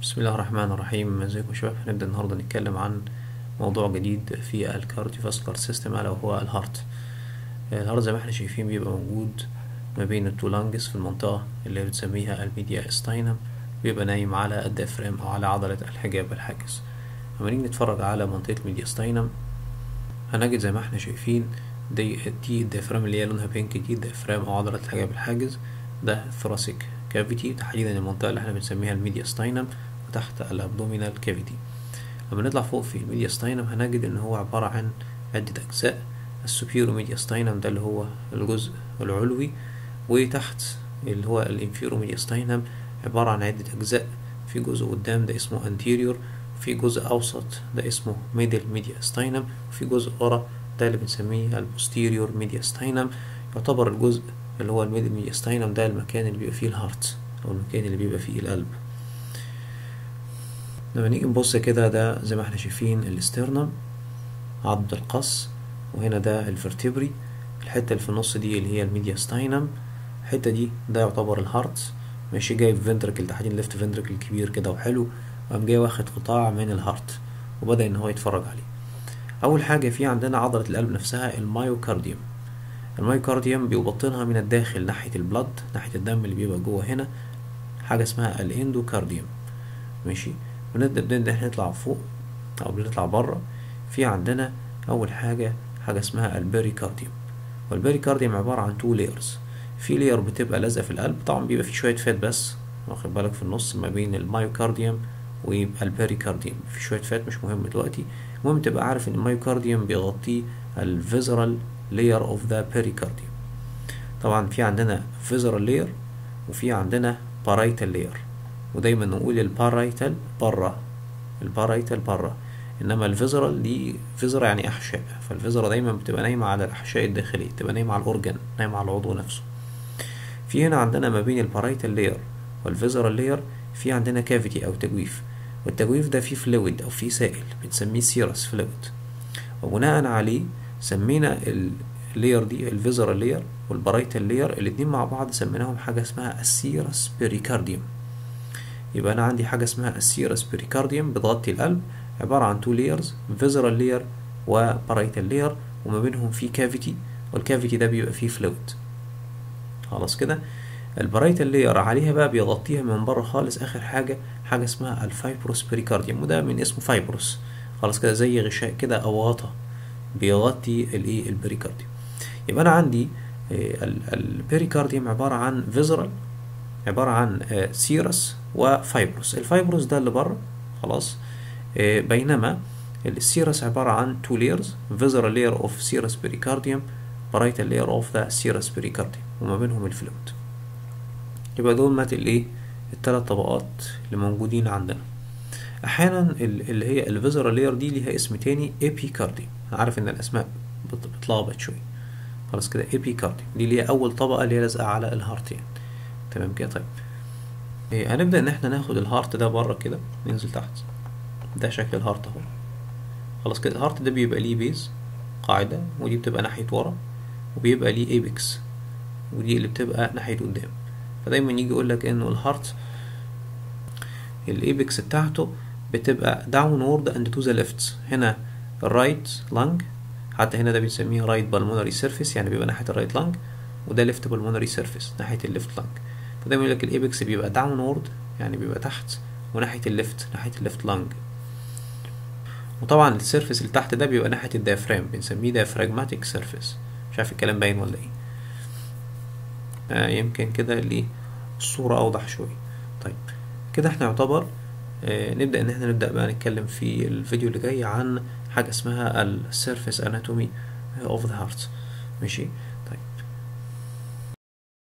بسم الله الرحمن الرحيم ازيكم يا شباب هنبدأ النهاردة نتكلم عن موضوع جديد في الكارديوفاسكولار سيستم ألا وهو الهارت الهارت زي ما احنا شايفين بيبقى موجود ما بين التو لانجز في المنطقة اللي بنسميها الميديا استاينم بيبقى نايم على الديافرام أو على عضلة الحجاب الحاجز لما نيجي نتفرج على منطقة الميديا استاينم هنجد زي ما احنا شايفين دي دي الديافرام اللي هي لونها بينك دي الديافرام أو عضلة الحجاب الحاجز ده ثوراسيك كافيتي تحديدا المنطقة اللي احنا بنسميها الميديا ستاينم وتحت الابدومينال كافيتي لما نطلع فوق في الميديا ستاينم هنجد ان هو عبارة عن عدة اجزاء السوبيرو ميديا ستاينم ده اللي هو الجزء العلوي وتحت اللي هو الانفيرو ميديا ستاينم عبارة عن عدة اجزاء في جزء قدام ده اسمه انتيريور في جزء اوسط ده اسمه ميدل ميديا ستاينم وفي جزء ورا ده اللي بنسميه البوستيريور ميديا ستاينم يعتبر الجزء اللي هو الميدل ميديا ستاينم ده المكان اللي بيبقى فيه الهارت او المكان اللي بيبقى فيه القلب لما نيجي نبص كده ده زي ما احنا شايفين الاسترنم عضد القص وهنا ده الفرتبري الحتة اللي في النص دي اللي هي الميديا ستاينم الحتة دي ده يعتبر الهارت ماشي جايب فنتركل تحديد ليفت فنتركل كبير كده وحلو وقام جاي واخد قطاع من الهارت وبدأ ان هو يتفرج عليه اول حاجة في عندنا عضلة القلب نفسها المايوكارديوم المايوكارديوم بيبطنها من الداخل ناحية البلد ناحية الدم اللي بيبقى جوه هنا حاجة اسمها الاندوكارديوم ماشي ونبدأ ان احنا نطلع فوق او بنطلع بره في عندنا اول حاجة حاجة اسمها البيريكارديوم والبيريكارديوم عبارة عن تو لايرز في لاير بتبقى لازقة في القلب طبعا بيبقى في شوية فات بس واخد بالك في النص ما بين المايوكارديوم ويبقى البيريكارديوم في شوية فات مش مهم دلوقتي المهم تبقى عارف ان المايوكارديوم بيغطيه الفيزرال layer of the pericardium طبعا في عندنا visceral layer وفي عندنا parietal layer ودايما نقول البارايتال برا البارايتال برا انما الفيزرال دي فيزرا يعني احشاء فالفيزرا دايما بتبقى نايمه على الاحشاء الداخليه بتبقى نايمه على الاورجن نايمه على العضو نفسه في هنا عندنا ما بين البارايتال layer والفيزرال layer في عندنا كافيتي او تجويف والتجويف ده فيه فلويد او فيه سائل بنسميه سيرس فلويد وبناء عليه سمينا اللاير دي الفيزرال لاير والبرايتال لاير الاتنين مع بعض سميناهم حاجة اسمها السيرس بيريكارديوم يبقى أنا عندي حاجة اسمها السيرس بيريكارديوم بتغطي القلب عبارة عن تو لايرز فيزرال لاير وبرايتال لاير وما بينهم في كافيتي والكافيتي ده بيبقى فيه فلويد خلاص كده البرايتال لاير عليها بقى بيغطيها من بره خالص آخر حاجة حاجة اسمها الفايبروس بيريكارديوم وده من اسمه فايبروس خلاص كده زي غشاء كده أو غطا بيغطي الايه البريكارديوم يبقى انا عندي البريكارديوم عباره عن فيزرال عباره عن سيرس وفايبروس الفايبروس ده اللي بره خلاص بينما السيرس عباره عن تو لايرز فيزرال لاير اوف سيرس بريكارديوم برايتال لاير اوف ذا سيرس بريكارديوم وما بينهم الفلويد يبقى دول مات الايه الثلاث طبقات اللي موجودين عندنا احيانا اللي هي الفيزرال لاير دي ليها اسم تاني ايبيكارديوم عارف ان الاسماء بتلخبط شويه خلاص كده ايبيكارديوم دي اللي هي اول طبقه اللي هي لازقه على الهارت يعني تمام كده طيب إيه هنبدا ان احنا ناخد الهارت ده بره كده ننزل تحت ده شكل الهارت اهو خلاص كده الهارت ده بيبقى ليه بيز قاعده ودي بتبقى ناحيه ورا وبيبقى ليه ايبكس ودي اللي بتبقى ناحيه قدام فدايما يجي يقول لك انه الهارت الايبكس بتاعته بتبقى downward and to the left هنا الرايت لانج حتى هنا ده بنسميه رايت بالمونري سيرفيس يعني بيبقى ناحيه الرايت لانج وده ليفت بالمونري سيرفيس ناحيه الليفت لانج فدايما يقول لك الايبكس بيبقى داونورد يعني بيبقى تحت وناحيه الليفت ناحيه الليفت لانج وطبعا السيرفيس اللي تحت ده بيبقى ناحيه الديافرام بنسميه ديافراجماتيك سيرفيس مش عارف الكلام باين ولا ايه آه يمكن كده اللي الصوره اوضح شويه طيب كده احنا يعتبر آه نبدأ إن احنا نبدأ بقى نتكلم في الفيديو اللي جاي عن حاجة اسمها السيرفيس اناتومي اوف ذا هارت ماشي